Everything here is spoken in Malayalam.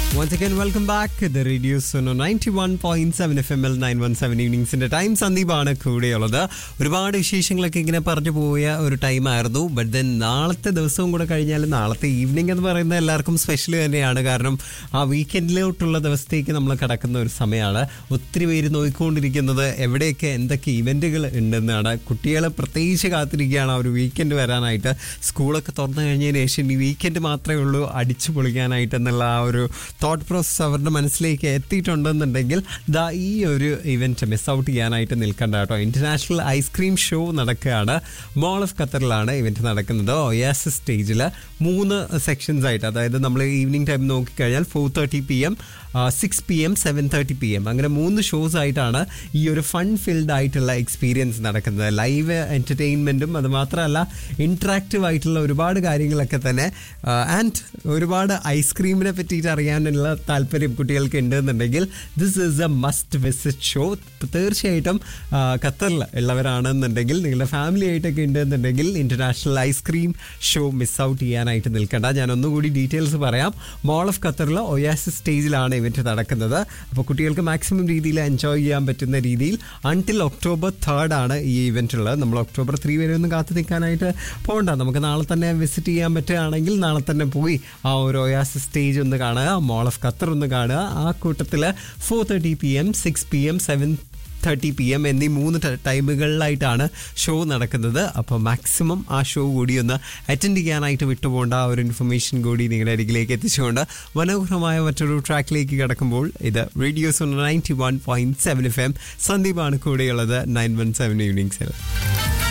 Once again, welcome back. The Radio Suno 91.7 FM L 917 ഈവനിങ്സിന്റെ ടൈം സന്ദീപാണ് കൂടെയുള്ളത് ഒരുപാട് വിശേഷങ്ങളൊക്കെ ഇങ്ങനെ പറഞ്ഞു പോയ ഒരു ടൈമായിരുന്നു ബട്ട് ദെൻ നാളത്തെ ദിവസവും കൂടെ കഴിഞ്ഞാൽ നാളത്തെ ഈവനിങ് എന്ന് പറയുന്നത് എല്ലാവർക്കും സ്പെഷ്യൽ തന്നെയാണ് കാരണം ആ വീക്കെൻഡിലോട്ടുള്ള ദിവസത്തേക്ക് നമ്മൾ കിടക്കുന്ന ഒരു സമയമാണ് ഒത്തിരി പേര് നോക്കിക്കൊണ്ടിരിക്കുന്നത് എവിടെയൊക്കെ എന്തൊക്കെ ഇവന്റുകൾ ഉണ്ടെന്നാണ് കുട്ടികളെ പ്രത്യേകിച്ച് കാത്തിരിക്കുകയാണ് ആ ഒരു വീക്കെൻഡ് വരാനായിട്ട് സ്കൂളൊക്കെ തുറന്നു കഴിഞ്ഞതിന് ശേഷം ഈ വീക്കെൻഡ് മാത്രമേ ഉള്ളൂ അടിച്ചു പൊളിക്കാനായിട്ട് എന്നുള്ള ആ ഒരു തോട്ട് പ്രോസസ്സ് അവരുടെ മനസ്സിലേക്ക് എത്തിയിട്ടുണ്ടെന്നുണ്ടെങ്കിൽ ദാ ഈ ഒരു ഇവന്റ് മിസ് ഔട്ട് ചെയ്യാനായിട്ട് നിൽക്കണ്ട കേട്ടോ ഇന്റർനാഷണൽ ഐസ്ക്രീം ഷോ നടക്കുകയാണ് മോൾ ഓഫ് ഖത്തറിലാണ് ഇവന്റ് നടക്കുന്നത് ഒയാസ് സ്റ്റേജിൽ മൂന്ന് സെക്ഷൻസ് ആയിട്ട് അതായത് നമ്മൾ ഈവനിങ് ടൈം നോക്കിക്കഴിഞ്ഞാൽ four thirty P M six P M seven thirty P M അങ്ങനെ മൂന്ന് ഷോസ് ആയിട്ടാണ് ഈ ഒരു ഫൺ ഫിൽഡ് ആയിട്ടുള്ള എക്സ്പീരിയൻസ് നടക്കുന്നത് ലൈവ് എന്റർടൈൻമെന്റും അത് മാത്രമല്ല ഇന്ററാക്റ്റീവ് ആയിട്ടുള്ള ഒരുപാട് കാര്യങ്ങളൊക്കെ തന്നെ ആൻഡ് ഒരുപാട് ഐസ്ക്രീമിനെ പറ്റിയിട്ട് അറിയാനുള്ള താല്പര്യം കുട്ടികൾക്ക് ഉണ്ടെന്നുണ്ടെങ്കിൽ this is a must visit show തീർച്ചയായിട്ടും ആ, ഖത്തറിൽ ഉള്ളവരാണെന്നുണ്ടെങ്കിൽ നിങ്ങളുടെ ഫാമിലി ആയിട്ടൊക്കെ ഉണ്ടെന്നുണ്ടെങ്കിൽ international ice cream show miss out ചെയ്യാനായിട്ട് നിൽക്കണ്ട ഞാൻ ഒന്നുകൂടി ഡീറ്റെയിൽസ് പറയാം മോൾ ഓഫ് ഖത്തറിൽ ഒയാസിസ് സ്റ്റേജിലാണ് ഇവന്റ് നടക്കുന്നത് അപ്പോൾ കുട്ടികൾക്ക് മാക്സിമം രീതിയിൽ എൻജോയ് ചെയ്യാൻ പറ്റുന്ന രീതിയിൽ അൺടിൽ ഒക്ടോബർ തേർഡ് ആണ് ഈ ഇവന്റ് ഉള്ളത് നമ്മൾ ഒക്ടോബർ ത്രീ വരെ ഒന്നും കാത്തു നിൽക്കാനായിട്ട് പോകണ്ട നമുക്ക് നാളെ തന്നെ വിസിറ്റ് ചെയ്യാൻ പറ്റുകയാണെങ്കിൽ നാളെ തന്നെ പോയി ആ ഒരു ഒയാസിസ് സ്റ്റേജ് ഒന്ന് കാണുക മോൾ ഓഫ് ഖത്തർ ഒന്ന് കാണുക ആ കൂട്ടത്തിൽ four thirty P M six P M seven thirty P M എന്നീ മൂന്ന് ട- ടൈമുകളിലായിട്ടാണ് ഷോ നടക്കുന്നത് അപ്പോൾ മാക്സിമം ആ ഷോ കൂടി ഒന്ന് അറ്റൻഡ് ചെയ്യാനായിട്ട് വിട്ടുപോകേണ്ട ആ ഒരു ഇൻഫർമേഷൻ കൂടി നിങ്ങളുടെ അരികിലേക്ക് എത്തിച്ചുകൊണ്ട് മനോഹരമായ മറ്റൊരു ട്രാക്കിലേക്ക് കിടക്കുമ്പോൾ ഇത് radios ninety one point seven F M സന്ദീപാണ് കൂടെയുള്ളത് നയൻ വൺ സെവൻ ഈവനിങ്സിൽ